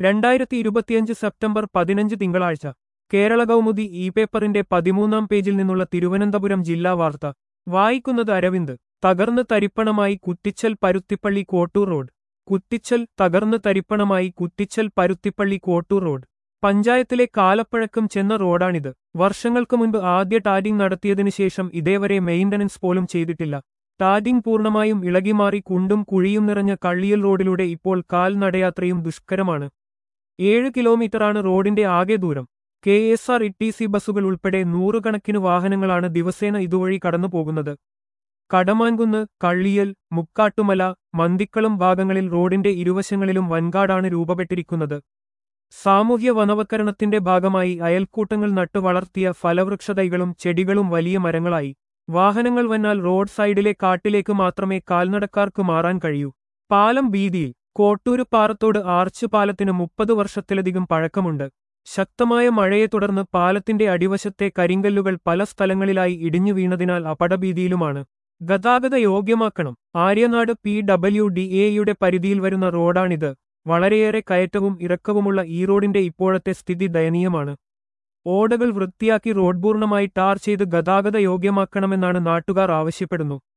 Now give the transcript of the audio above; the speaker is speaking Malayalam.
രണ്ടായിരത്തി ഇരുപത്തിയഞ്ച് സെപ്റ്റംബർ പതിനഞ്ച് തിങ്കളാഴ്ച കേരള കൗമുദി ഇ പേപ്പറിന്റെ പതിമൂന്നാം പേജിൽ നിന്നുള്ള തിരുവനന്തപുരം ജില്ലാ വാർത്ത വായിക്കുന്നത് അരവിന്ദ് തകർന്ന് തരിപ്പണമായി കുറ്റിച്ചൽ പരുത്തിപ്പള്ളി കോട്ടൂർ റോഡ് കുറ്റിച്ചൽ തകർന്ന് തരിപ്പണമായി കുറ്റിച്ചൽ പരുത്തിപ്പള്ളി കോട്ടൂർ റോഡ് പഞ്ചായത്തിലെ കാലപ്പഴക്കം ചെന്ന റോഡാണിത് വർഷങ്ങൾക്ക് മുൻപ് ആദ്യ ടാരിംഗ് നടത്തിയതിനു ശേഷം ഇതേവരെ മെയിന്റനൻസ് പോലും ചെയ്തിട്ടില്ല ടാരിംഗ് പൂർണ്ണമായും ഇളകിമാറി കുണ്ടും കുഴിയും നിറഞ്ഞ കള്ളിയൽ റോഡിലൂടെ ഇപ്പോൾ കാൽനടയാത്രയും ദുഷ്കരമാണ് ഏഴ് കിലോമീറ്ററാണ് റോഡിന്റെ ആകെ ദൂരം K S R T C സി ബസ്സുകൾ ഉൾപ്പെടെ നൂറുകണക്കിന് വാഹനങ്ങളാണ് ദിവസേന ഇതുവഴി കടന്നുപോകുന്നത് കടമാൻകുന്ന് കള്ളിയൽ മുക്കാട്ടുമല മന്തിക്കളം ഭാഗങ്ങളിൽ റോഡിന്റെ ഇരുവശങ്ങളിലും വൻകാടാണ് രൂപപ്പെട്ടിരിക്കുന്നത് സാമൂഹ്യ വനവത്കരണത്തിന്റെ ഭാഗമായി അയൽക്കൂട്ടങ്ങൾ നട്ടു വളർത്തിയ ഫലവൃക്ഷതൈകളും ചെടികളും വലിയ മരങ്ങളായി വാഹനങ്ങൾ വന്നാൽ റോഡ് സൈഡിലെ കാട്ടിലേക്ക് മാത്രമേ കാൽനടക്കാർക്ക് മാറാൻ കഴിയൂ പാലം വീതിയിൽ കോട്ടൂര് പാറത്തോട് ആർച്ച് പാലത്തിന് മുപ്പത് വർഷത്തിലധികം പഴക്കമുണ്ട് ശക്തമായ മഴയെ തുടർന്ന് പാലത്തിന്റെ അടിവശത്തെ കരിങ്കല്ലുകൾ പല സ്ഥലങ്ങളിലായി ഇടിഞ്ഞു വീണതിനാൽ അപടഭീതിയിലുമാണ് ഗതാഗത യോഗ്യമാക്കണം ആര്യനാട് പി ഡബ്ല്യു ഡി എയുടെ പരിധിയിൽ വരുന്ന റോഡാണിത് വളരെയേറെ കയറ്റവും ഇറക്കവുമുള്ള ഈ റോഡിന്റെ ഇപ്പോഴത്തെ സ്ഥിതി ദയനീയമാണ് ഓടകൾ വൃത്തിയാക്കി റോഡ് പൂർണ്ണമായി ടാർ ചെയ്ത് ഗതാഗത യോഗ്യമാക്കണമെന്നാണ് നാട്ടുകാർ ആവശ്യപ്പെടുന്നു